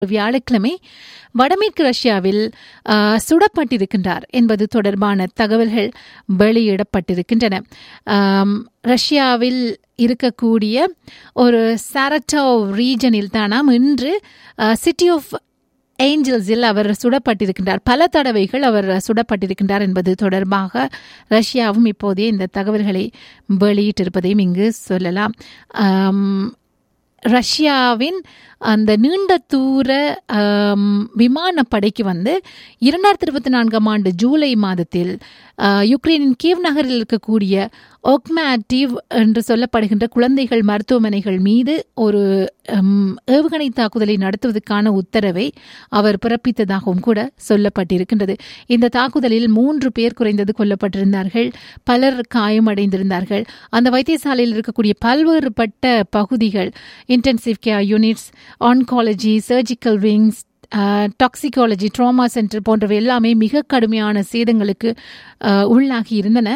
வியாழக்கிழமை வடமேற்கு ரஷ்யாவில் ஆ, சுடப்பட்டிருக்கின்றார் என்பது தொடர்பான தகவல்கள் வெளியிடப்பட்டிருக்கின்றன ஆம், ரஷ்யாவில் இருக்கக்கூடிய ஒரு சாரட்டோவ் ரீஜனில் தானாம் இன்று சிட்டி ஆஃப் ஏஞ்சல்ஸில் அவர் சுடப்பட்டிருக்கின்றார் பல தடவைகள் அவர் சுடப்பட்டிருக்கின்றார் என்பது தொடர்பாக ரஷ்யாவும் இப்போதே இந்த தகவல்களை வெளியிட்டிருப்பதையும் இங்கு சொல்லலாம் ஆம், ரஷ்யாவின் அந்த நீண்ட தூர ஆம், விமானப்படைக்கு வந்து இரண்டாயிரத்தி இருபத்தி நான்காம் ஆண்டு ஜூலை மாதத்தில் ஆ, யுக்ரைனின் கீவ் நகரில் இருக்கக்கூடிய ஒக்மேட்டிவ் என்று சொல்லப்படுகின்ற குழந்தைகள் மருத்துவமனைகள் மீது ஒரு ம், ஏவுகணை தாக்குதலை நடத்துவதற்கான உத்தரவை அவர் பிறப்பித்ததாகவும் கூட சொல்லப்பட்டிருக்கின்றது இந்த தாக்குதலில் மூன்று பேர் குறைந்தது கொல்லப்பட்டிருந்தார்கள் பலர் காயமடைந்திருந்தார்கள் அந்த வைத்தியசாலையில் இருக்கக்கூடிய பல்வேறுபட்ட பகுதிகள் intensive care units oncology surgical wings toxicology trauma centre போன்றவை எல்லாமே மிக கடுமையான சேதங்களுக்கு அஹ், உள்ளாகி இருந்தன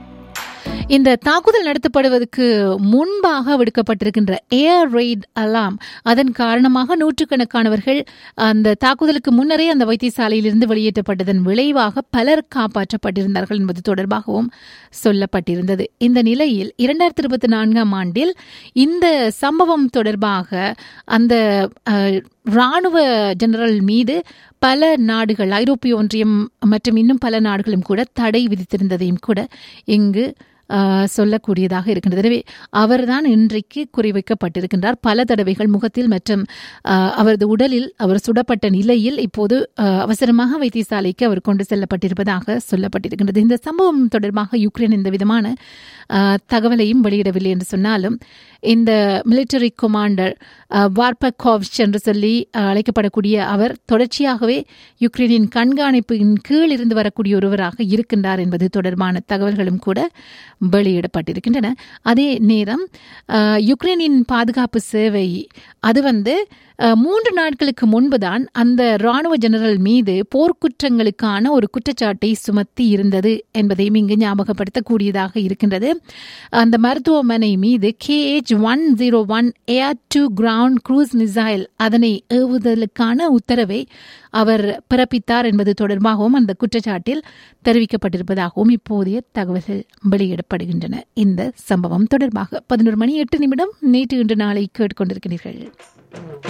இந்த தாக்குதல் நடத்தப்படுவதற்கு முன்பாக விடுக்கப்பட்டிருக்கின்ற ஏர் ரெய்ட் அலாம் அதன் காரணமாக நூற்றுக்கணக்கானவர்கள் அந்த தாக்குதலுக்கு முன்னரே அந்த வைத்தியசாலையிலிருந்து வெளியேற்றப்பட்டதன் விளைவாக பலர் காப்பாற்றப்பட்டிருந்தார்கள் என்பது தொடர்பாகவும் சொல்லப்பட்டிருந்தது இந்த நிலையில் இரண்டாயிரத்தி இருபத்தி நான்காம் ஆண்டில் இந்த சம்பவம் தொடர்பாக அந்த அஹ், ராணுவ ஜெனரல் மீது பல நாடுகள் ஐரோப்பிய ஒன்றியம் மற்றும் இன்னும் பல நாடுகளும் கூட தடை விதித்திருந்ததையும் கூட இங்கு ஆஹ், சொல்லக்கூடியதாக இருக்கின்றது எனவே அவர்தான் இன்றைக்கு குறிவைக்கப்பட்டிருக்கின்றார் பல தடவைகள் முகத்தில் மற்றும் ஆஹ், அவரது உடலில் அவர் சுடப்பட்ட நிலையில் இப்போது ஆஹ், அவசரமாக வைத்தியசாலைக்கு அவர் கொண்டு செல்லப்பட்டிருப்பதாக சொல்லப்பட்டிருக்கின்றது இந்த சம்பவம் தொடர்பாக யுக்ரைன் எந்த விதமான ஆஹ், தகவலையும் வெளியிடவில்லை என்று சொன்னாலும் இந்த மிலிட்டரி கமாண்டர் வார்பகோவ்ச் என்று சொல்லி ஆஹ், அழைக்கப்படக்கூடிய அவர் தொடர்ச்சியாகவே யுக்ரைனின் கண்காணிப்பின் கீழ் இருந்து வரக்கூடிய ஒருவராக இருக்கின்றார் என்பது தொடர்பான தகவல்களும் கூட வெளியிடப்பட்டிருக்கின்றன அதே நேரம் ஆஹ், யுக்ரைனின் பாதுகாப்பு சேவை அது வந்து ஆஹ், மூன்று நாட்களுக்கு முன்புதான் அந்த ராணுவ ஜெனரல் மீது போர்க்குற்றங்களுக்கான ஒரு குற்றச்சாட்டை சுமத்தி இருந்தது என்பதையும் இங்கு ஞாபகப்படுத்தக்கூடியதாக இருக்கின்றது அந்த மருத்துவமனை மீது KH one zero one air to ground cruise missile அதனை ஏவுதலுக்கான உத்தரவை அவர் பிறப்பித்தார் என்பது தொடர்பாகவும் அந்த குற்றச்சாட்டில் தெரிவிக்கப்பட்டிருப்பதாகவும் இப்போதைய தகவல்கள் வெளியிடப்படுகின்றன இந்த சம்பவம் தொடர்பாக பதினோரு மணி எட்டு நிமிடம் நேற்று இன்று நாளை கேட்டுக்கொண்டிருக்கிறீர்கள்